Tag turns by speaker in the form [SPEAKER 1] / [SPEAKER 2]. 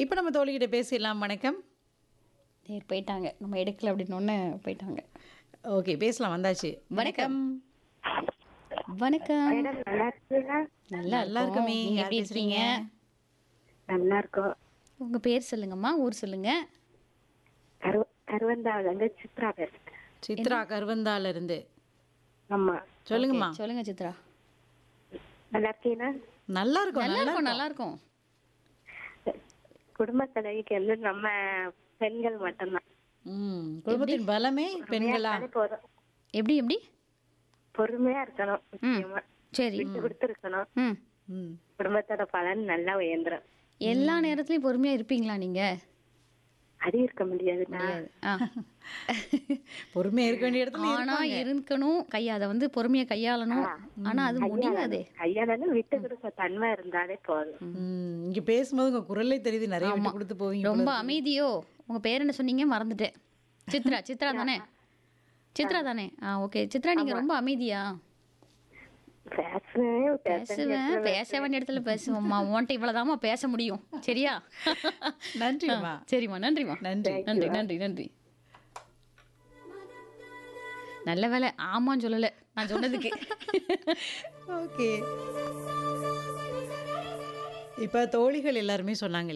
[SPEAKER 1] இப்போ நம்ம தோழிகிட்ட பேசிடலாம் வணக்கம்
[SPEAKER 2] நேர் போயிட்டாங்க நம்ம எடுக்கல அப்படின்னு போயிட்டாங்க
[SPEAKER 1] ஓகே பேசலாம் வந்தாச்சு
[SPEAKER 2] வணக்கம் வணக்கம்
[SPEAKER 3] மேடம் நல்லா இருக்கீங்களா
[SPEAKER 2] நல்லா
[SPEAKER 1] நல்லா
[SPEAKER 2] இருக்கோம்
[SPEAKER 1] இருக்குமே
[SPEAKER 2] நீங்க
[SPEAKER 1] யார்
[SPEAKER 2] எப்படி இருக்கீங்க
[SPEAKER 3] நல்லா இருக்கோம்
[SPEAKER 2] உங்க பேர் சொல்லுங்கம்மா ஊர் சொல்லுங்க
[SPEAKER 3] கரு கருவந்தாவில இருந்து சித்ரா பேசுறேன்
[SPEAKER 1] சித்ரா கருவந்தால இருந்து
[SPEAKER 3] ஆமா
[SPEAKER 1] சொல்லுங்கம்மா
[SPEAKER 2] Okay, சொல்லுங்க சித்ரா
[SPEAKER 3] நல்லா இருக்கீங்களா
[SPEAKER 1] நல்லா இருக்கும்
[SPEAKER 2] நல்லா
[SPEAKER 1] நல்லா
[SPEAKER 2] இருக்கும் நல்லா இருக்கும்
[SPEAKER 3] குடும்ப தலைவிக்கு வந்து நம்ம பெண்கள் மட்டும்தான்
[SPEAKER 1] ம் குடும்பத்தின் பலமே பெண்களா
[SPEAKER 3] அது போதும்
[SPEAKER 2] எப்படி எப்படி
[SPEAKER 3] பொறுமையா இருக்கணும் முக்கியமா
[SPEAKER 2] சரி
[SPEAKER 3] விட்டு கொடுத்து இருக்கணும்
[SPEAKER 2] ம்
[SPEAKER 1] ம்
[SPEAKER 3] குடும்பத்தோட பலன் நல்லா உயர்ந்துரும்
[SPEAKER 2] எல்லா நேரத்துலயும் பொறுமையா இருப்பீங்களா நீங்க
[SPEAKER 3] அது இருக்க முடியாது
[SPEAKER 2] முடியாது ஆ.
[SPEAKER 1] பொறுமையா இருக்க வேண்டிய இடத்துல
[SPEAKER 2] ஆனா இருக்கணும் கை அதை வந்து பொறுமையா கையாளணும் ஆனா அது முடியாதே
[SPEAKER 3] கையால விட்டு கொடுக்க தன்மை இருந்தாலே போதும்
[SPEAKER 1] ம், இங்க பேசும்போது உங்க குரலே தெரியுது நிறைய விட்டு கொடுத்து போவீங்க போல
[SPEAKER 2] ரொம்ப
[SPEAKER 1] இருக்கு.
[SPEAKER 2] அமைதியோ உங்க பேர் என்ன சொன்னீங்க மறந்துட்டேன் சித்ரா சித்ரா தானே சித்ரா தானே ஆ ஓகே சித்ரா நீங்க ரொம்ப அமைதியா
[SPEAKER 3] பேசுவேன்
[SPEAKER 2] பேசுவேன் பேச வேண்டிய இடத்துல பேசுவோம்மா உன்ட்ட இவ்வளவுதாம்மா பேச முடியும் சரியா
[SPEAKER 1] நன்றிம்மா
[SPEAKER 2] சரிம்மா நன்றிம்மா
[SPEAKER 1] நன்றி
[SPEAKER 2] நன்றி நன்றி நன்றி நல்ல வேலை ஆமான்னு சொல்லல நான் சொன்னதுக்கு
[SPEAKER 1] ஓகே இப்ப தோழிகள் எல்லாருமே சொன்னாங்க